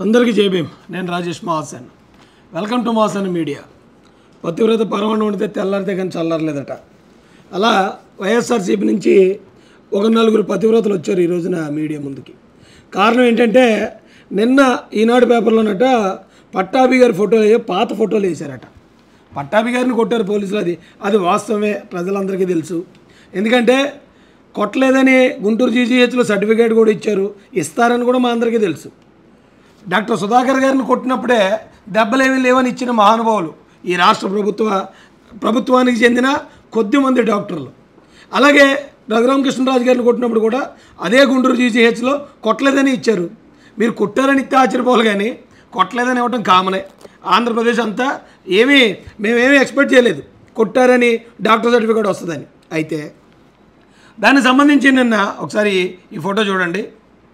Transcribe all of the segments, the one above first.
అందరికీ జై భీమ్ నేను Rajesh Mahasan welcome to Mahasan media పతివ్రత పరమాణం వండితే తెల్లారితే కానీ చల్లారలేదట అలా వైఎస్ఆర్సీపీ నుంచి ఒక నలుగురు పతివ్రతలు వచ్చారు ఈ రోజున మీడియా ముందుకి కారణం ఏంటంటే నిన్న ఈనాడు పేపర్లోనట పట్టాభి గారి ఫోటోలు వేయో పాత ఫోటోలు వేశారట పట్టాభి గారిని కొట్టారు పోలీసులు అది అది వాస్తవమే ప్రజలందరికీ తెలుసు ఎందుకంటే కొట్టలేదని గుంటూరు జీజీహెచ్లో సర్టిఫికేట్ కూడా ఇచ్చారు ఇస్తారని కూడా మా అందరికీ తెలుసు డాక్టర్ సుధాకర్ గారిని కొట్టినప్పుడే దెబ్బలేమీ లేవని ఇచ్చిన మహానుభావులు ఈ రాష్ట్ర ప్రభుత్వ ప్రభుత్వానికి చెందిన కొద్ది మంది డాక్టర్లు అలాగే రఘురామకృష్ణరాజు గారిని కొట్టినప్పుడు కూడా అదే గుంటూరు జీజీహెచ్లో కొట్టలేదని ఇచ్చారు మీరు కొట్టారని ఇస్తే ఆశ్చర్యపోవాలి కానీ కొట్టలేదని ఇవ్వటం కామనే ఆంధ్రప్రదేశ్ అంతా ఏమీ మేమేమీ ఎక్స్పెక్ట్ చేయలేదు కొట్టారని డాక్టర్ సర్టిఫికేట్ వస్తుందని అయితే దానికి సంబంధించి నిన్న ఒకసారి ఈ ఫోటో చూడండి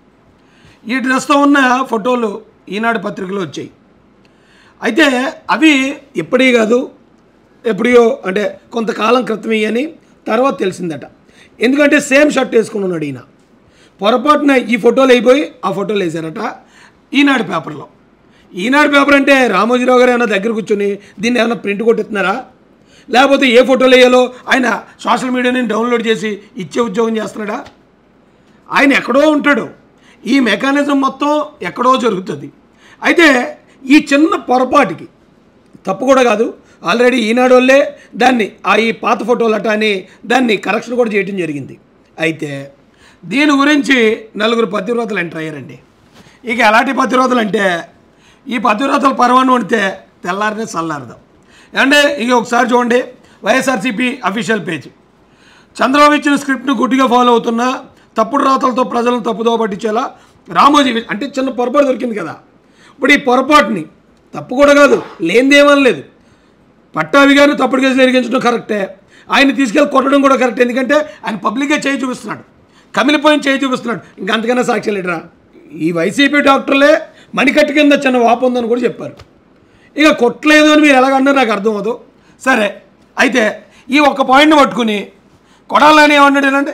ఈ డ్రెస్తో ఉన్న ఫోటోలు ఈనాడు పత్రికలో వచ్చాయి అయితే అవి ఎప్పుడీ కాదు ఎప్పుడో అంటే కొంతకాలం క్రితమే అని తర్వాత తెలిసిందట ఎందుకంటే సేమ్ షర్ట్ వేసుకుని ఉన్నాడు ఈయన పొరపాటున ఈ ఫోటోలు అయిపోయి ఆ ఫోటోలు వేశారట ఈనాడు పేపర్లో ఈనాడు పేపర్ అంటే రామోజీరావు గారు ఏమైనా దగ్గర కూర్చొని దీన్ని ఏమైనా ప్రింట్ కొట్టిస్తున్నారా లేకపోతే ఏ ఫోటోలు వేయాలో ఆయన సోషల్ మీడియాని డౌన్లోడ్ చేసి ఇచ్చే ఉద్యోగం చేస్తున్నాడా ఆయన ఎక్కడో ఉంటాడు ఈ మెకానిజం మొత్తం ఎక్కడో జరుగుతుంది అయితే ఈ చిన్న పొరపాటుకి తప్పు కూడా కాదు ఆల్రెడీ ఈనాడు వాళ్ళే దాన్ని ఆ ఈ పాత ఫోటోలట అని దాన్ని కరెక్షన్ కూడా చేయడం జరిగింది అయితే దీని గురించి నలుగురు పతివ్రతలు ఎంటర్ అయ్యారండి ఇక ఎలాంటి పతివ్రతలు అంటే ఈ పతివ్రతల పర్వాన్ని వండితే తెల్లారినే చల్లారదాం అంటే ఇక ఒకసారి చూడండి వైఎస్ఆర్సీపీ అఫీషియల్ పేజ్ చంద్రబాబు ఇచ్చిన స్క్రిప్ట్ను గుడ్డిగా ఫాలో అవుతున్న తప్పుడు రాతలతో ప్రజలను తప్పుదో పట్టించేలా రామోజీ వి- అంటే చిన్న పొరపాటు దొరికింది కదా ఇప్పుడు ఈ పొరపాటుని తప్పు కూడా కాదు లేనిదేమని లేదు పట్టాభి గారిని తప్పుడు కేసులు ఎరిగించడం కరెక్టే ఆయన తీసుకెళ్ళి కొట్టడం కూడా కరెక్ట్ ఎందుకంటే ఆయన పబ్లిక్గా చేయి చూపిస్తున్నాడు కమిలిపోయిన చేయి చూపిస్తున్నాడు ఇంకా అంతకన్నా సాక్ష్యం లేడరా ఈ వైసీపీ డాక్టర్లే మణికట్టు కింద చిన్న వాపు ఉందని కూడా చెప్పారు ఇక కొట్టలేదు అని మీరు ఎలాగన్నారు నాకు అర్థం అవ్వదు సరే అయితే ఈ ఒక్క పాయింట్ని పట్టుకుని కొడాలని ఏమన్నాడు ఏనండి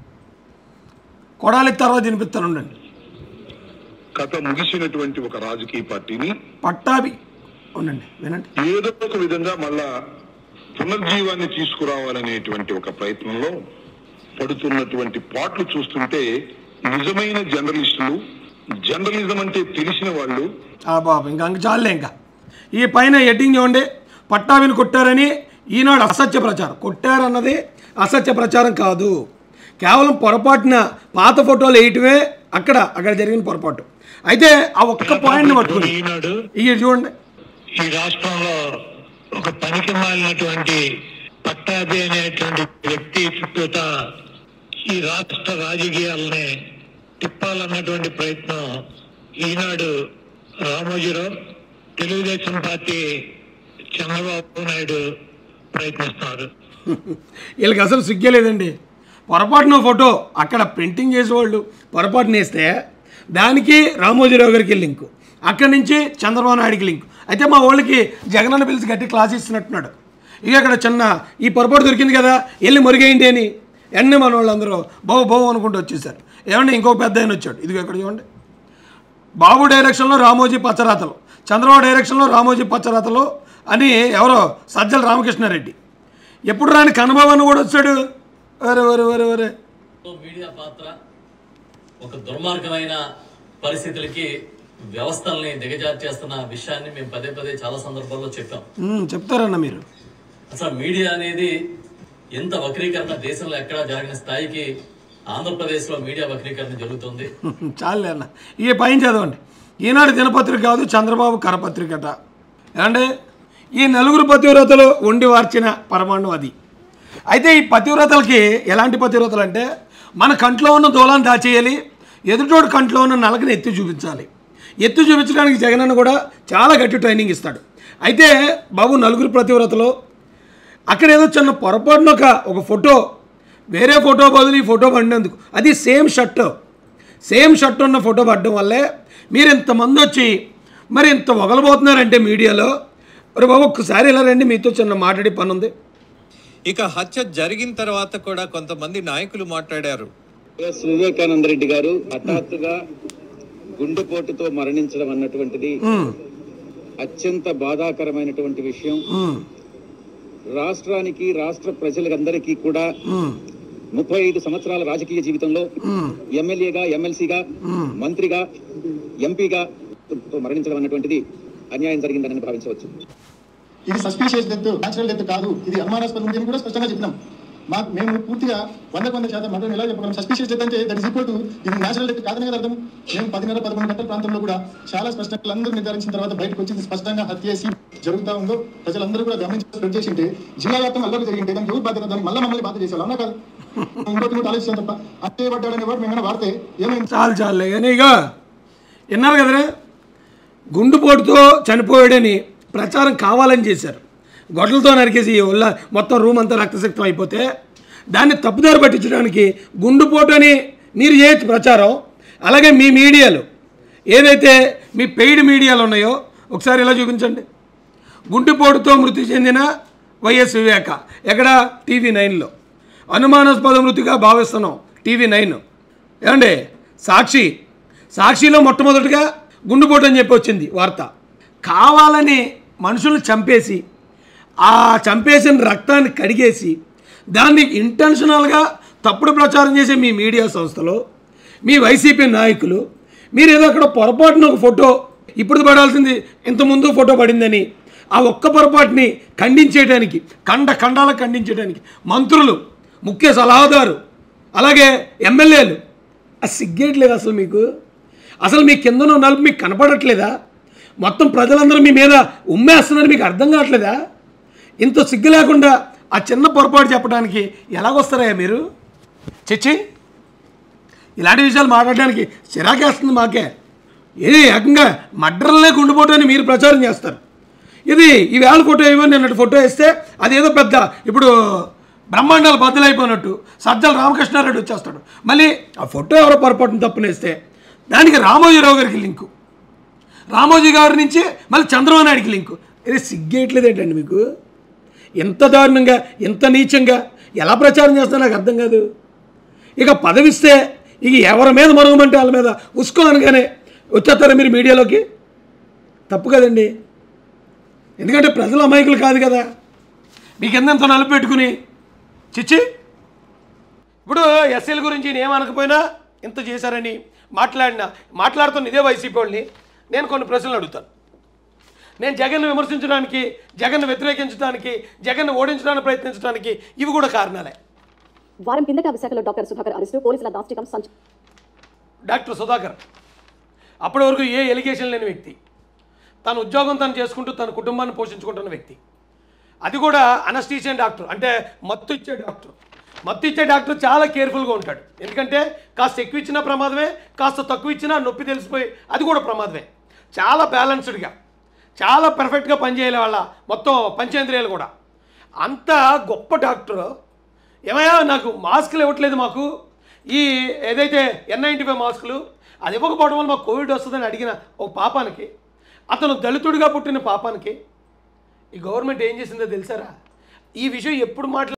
కొడాలి తర్వాత తినిపిస్తాను ఉండండి కథ ముగిసినటువంటి ఒక రాజకీయ పార్టీని పట్టాభి ఉండండి వినండి ఏదో ఒక విధంగా మళ్ళా పునర్జీవాన్ని తీసుకురావాలనేటువంటి ఒక ప్రయత్నంలో పడుతున్నటువంటి పాటలు చూస్తుంటే నిజమైన జర్నలిస్టులు జర్నలిజం అంటే తెలిసిన వాళ్ళు ఆ బాబు ఇంకా అంక చాలే ఇంకా ఈ పైన ఎడ్డింగ్ చూడండి పట్టాభిని కొట్టారని ఈనాడు అసత్య ప్రచారం కొట్టారన్నది అసత్య ప్రచారం కాదు కేవలం పొరపాటున పాత ఫోటోలు వేయటమే అక్కడ అక్కడ జరిగిన పొరపాటు అయితే ఆ ఒక్క పాయింట్ని పట్టుకుని ఈనాడు ఇవి చూడండి ఈ రాష్ట్రంలో ఒక పనికి మాలినటువంటి పట్టాభి అనేటువంటి వ్యక్తి చుట్టూత ఈ రాష్ట్ర రాజకీయాలని తిప్పాలన్నటువంటి ప్రయత్నం ఈనాడు రామోజీరావు తెలుగుదేశం పార్టీ చంద్రబాబు నాయుడు ప్రయత్నిస్తున్నారు వీళ్ళకి అసలు సిగ్గే లేదండి పొరపాటున ఫోటో అక్కడ ప్రింటింగ్ చేసేవాళ్ళు పొరపాటున వేస్తే దానికి రామోజీరావు గారికి లింకు అక్కడి నుంచి చంద్రబాబు నాయుడికి లింక్ అయితే మా వాళ్ళకి జగనన్న పిలిచి గట్టి క్లాస్ ఇస్తున్నట్టున్నాడు ఇక అక్కడ చిన్న ఈ పొరపాటు దొరికింది కదా వెళ్ళి మురిగేయండి అని ఎన్ని మన వాళ్ళందరూ బావు బావు అనుకుంటూ వచ్చేసారు ఏమంటే ఇంకొక పెద్ద ఆయన వచ్చాడు ఇదిగో ఇక్కడ చూడండి బాబు డైరెక్షన్లో రామోజీ పచ్చరాతలు చంద్రబాబు డైరెక్షన్లో రామోజీ పచ్చరాతలు అని ఎవరో సజ్జల రామకృష్ణారెడ్డి ఎప్పుడు రాని కన్నబాబు కూడా వచ్చాడు వరే వరే వరే వరే మీడియా పాత్ర ఒక దుర్మార్గమైన పరిస్థితులకి వ్యవస్థల్ని దిగజార్చేస్తున్న విషయాన్ని మేము పదే పదే చాలా సందర్భాల్లో చెప్పాం ఉమ్, చెప్తారన్న మీరు అసలు మీడియా అనేది ఎంత వక్రీకరణ దేశంలో ఎక్కడా జరగని స్థాయికి ఆంధ్రప్రదేశ్లో మీడియా వక్రీకరణ జరుగుతుంది చాలే అన్న ఈ పైన చదవండి ఈనాడు దినపత్రిక కాదు చంద్రబాబు కరపత్రికట ఏమంటే ఈ నలుగురు పతివ్రతలు వండి వార్చిన పరమాణం అది అయితే ఈ పతివ్రతలకి ఎలాంటి పతివ్రతలు అంటే మన కంట్లో ఉన్న దూలాన్ని దాచేయాలి ఎదుటోడు కంట్లో ఉన్న నలకని ఎత్తి చూపించాలి ఎత్తి చూపించడానికి జగనన్న కూడా చాలా గట్టి ట్రైనింగ్ ఇస్తాడు అయితే బాబు నలుగురు పతివ్రతలు అక్కడ ఏదో చిన్న పొరపాటున ఒక ఒక ఫోటో వేరే ఫోటో బదులు ఈ ఫోటో పడినందుకు అది సేమ్ షర్ట్ సేమ్ షర్ట్ ఉన్న ఫోటో పడడం వల్లే మీరు ఇంతమంది వచ్చి మరి ఇంత వగలబోతున్నారంటే మీడియాలో మరి బాబు ఒక్కసారి ఇలా రండి మీతో చిన్న మాట్లాడే పని ఉంది ఇక హత్య జరిగిన తర్వాత కూడా కొంతమంది నాయకులు మాట్లాడారు ఎస్ వివేకానంద రెడ్డి గారు హఠాత్తుగా గుండెపోటుతో మరణించడం అన్నటువంటిది అత్యంత బాధాకరమైనటువంటి విషయం రాష్ట్రానికి రాష్ట్ర ప్రజలందరికీ కూడా ముప్పై ఐదు సంవత్సరాల రాజకీయ జీవితంలో ఎమ్మెల్యేగా ఎమ్మెల్సీగా మంత్రిగా ఎంపీగా మరణించడం అన్నటువంటిది అన్యాయం జరిగిందని భావించవచ్చు ఇది సస్పీషియస్ డెత్ న్యాచురల్ డెత్ కాదు ఇది అనుమానాస్పదం ఉంది అని కూడా స్పష్టంగా చెప్పినాం మాకు మేము పూర్తిగా వందకు వంద శాతం మనం ఎలా చెప్పగలం సస్పీషియస్ డెత్ అంటే దట్ ఇస్ ఈక్వల్ టు ఇది న్యాచురల్ డెత్ కాదని కదా అర్థం మేము పదిన్నర పదకొండు గంటల ప్రాంతంలో కూడా చాలా స్పష్టంగా అందరూ నిర్ధారించిన తర్వాత బయటకు వచ్చి ఇది స్పష్టంగా హత్య చేసి జరుగుతా ఉందో ప్రజలందరూ కూడా గమనించి స్ప్రెడ్ చేసి ఉంటే జిల్లా వ్యాప్తంగా అల్లరి జరిగింటే దానికి ఎవరు బాధ్యత దానికి మళ్ళీ మమ్మల్ని బాధ్యత చేసేవాళ్ళు అవునా కాదు ఇంకోటి ఇంకోటి ఆలోచిస్తాం తప్ప హత్య పడ్డాడనే వాడు మేము వాడితే ఏమైంది చాలు చాలులే కానీ ఇక విన్నారు కదరా గుండుపోటుతో చనిపోయాడని ప్రచారం కావాలని చేశారు గొడ్లతో నరికేసి ఒళ్ళ మొత్తం రూమ్ అంతా రక్తశక్తం అయిపోతే దాన్ని తప్పుదారి పట్టించడానికి గుండుపోటు అని మీరు చేయొచ్చు ప్రచారం అలాగే మీ మీడియాలు ఏదైతే మీ పెయిడ్ మీడియాలు ఉన్నాయో ఒకసారి ఇలా చూపించండి గుండెపోటుతో మృతి చెందిన వైఎస్ వివేక ఎక్కడ టీవీ నైన్లో అనుమానాస్పద మృతిగా భావిస్తున్నాం టీవీ నైన్ ఏమండి సాక్షి సాక్షిలో మొట్టమొదటిగా గుండెపోటు అని చెప్పి వచ్చింది వార్త కావాలని మనుషులను చంపేసి ఆ చంపేసిన రక్తాన్ని కడిగేసి దాన్ని ఇంటెన్షనల్గా తప్పుడు ప్రచారం చేసే మీ మీడియా సంస్థలో మీ వైసీపీ నాయకులు మీరు ఏదో అక్కడ పొరపాటున ఒక ఫోటో ఇప్పుడు పడాల్సింది ఇంతకుముందు ఫోటో పడిందని ఆ ఒక్క పొరపాటుని ఖండించేయడానికి కండ ఖండాలకు ఖండించేయడానికి మంత్రులు ముఖ్య సలహాదారు అలాగే ఎమ్మెల్యేలు ఆ సిగ్గేయట్లేదు అసలు మీకు అసలు మీ కిందన నలుపు మీకు కనపడట్లేదా మొత్తం ప్రజలందరూ మీ మీద ఉమ్మేస్తున్నారు మీకు అర్థం కావట్లేదా ఇంత సిగ్గు లేకుండా ఆ చిన్న పొరపాటు చెప్పడానికి ఎలాగొస్తారయ్యా మీరు చిచ్చి ఇలాంటి విషయాలు మాట్లాడడానికి చిరాకేస్తుంది మాకే ఇది ఏకంగా మడ్రల్నే గుండిపోటు అని మీరు ప్రచారం చేస్తారు ఇది ఈ వేళ ఫోటో ఇవ్వని నిన్నటి ఫోటో వేస్తే అదేదో పెద్ద ఇప్పుడు బ్రహ్మాండాలు బద్దలైపోయినట్టు సజ్జల రామకృష్ణారెడ్డి వచ్చేస్తాడు మళ్ళీ ఆ ఫోటో ఎవరో పొరపాటున తప్పునేస్తే దానికి రామోజీరావు గారికి లింకు రామోజీ గారి నుంచి మళ్ళీ చంద్రబాబు నాయుడికి లింకు ఇది సిగ్గేయట్లేదు ఏంటండి మీకు ఎంత దారుణంగా ఎంత నీచంగా ఎలా ప్రచారం చేస్తా నాకు అర్థం కాదు ఇక పదవిస్తే ఇక ఎవరి మీద మరవమంటే వాళ్ళ మీద ఉసుకో అనగానే వచ్చేస్తారా మీరు మీడియాలోకి తప్పు కదండి ఎందుకంటే ప్రజల అమాయకులు కాదు కదా మీకు ఎంతెంత నలుపు పెట్టుకుని చిచ్చి ఇప్పుడు ఎస్ఎల్ గురించి నేను ఏమనకపోయినా ఇంత చేశారని మాట్లాడిన మాట్లాడుతున్న ఇదే వైసీపీ వాళ్ళని నేను కొన్ని ప్రశ్నలు అడుగుతాను నేను జగన్ను విమర్శించడానికి జగన్ను వ్యతిరేకించడానికి జగన్ను ఓడించడానికి ప్రయత్నించడానికి ఇవి కూడా కారణాలే వారం కిందట విశాఖలో డాక్టర్ సుధాకర్ అరెస్టు పోలీసుల దాష్టికం సంచ డాక్టర్ సుధాకర్ అప్పటి వరకు ఏ ఎలిగేషన్ లేని వ్యక్తి తన ఉద్యోగం తను చేసుకుంటూ తన కుటుంబాన్ని పోషించుకుంటున్న వ్యక్తి అది కూడా అనస్టీషియన్ డాక్టర్ అంటే మత్తు ఇచ్చే డాక్టర్ మత్తు ఇచ్చే డాక్టర్ చాలా కేర్ఫుల్గా ఉంటాడు ఎందుకంటే కాస్త ఎక్కువ ఇచ్చినా ప్రమాదమే కాస్త తక్కువ ఇచ్చినా నొప్పి తెలిసిపోయి అది కూడా ప్రమాదమే చాలా బ్యాలెన్స్డ్గా చాలా పర్ఫెక్ట్గా పనిచేయాలి వాళ్ళ మొత్తం పంచేంద్రియాలు కూడా అంత గొప్ప డాక్టర్ ఏమయ్యా నాకు మాస్కులు ఇవ్వట్లేదు మాకు ఈ ఏదైతే ఎన్ నైంటీ ఫైవ్ మాస్కులు అది ఇవ్వకపోవడం వల్ల మాకు కోవిడ్ వస్తుందని అడిగిన ఒక పాపానికి అతను దళితుడిగా పుట్టిన పాపానికి ఈ గవర్నమెంట్ ఏం చేసిందో తెలుసారా ఈ విషయం ఎప్పుడు మాట్లా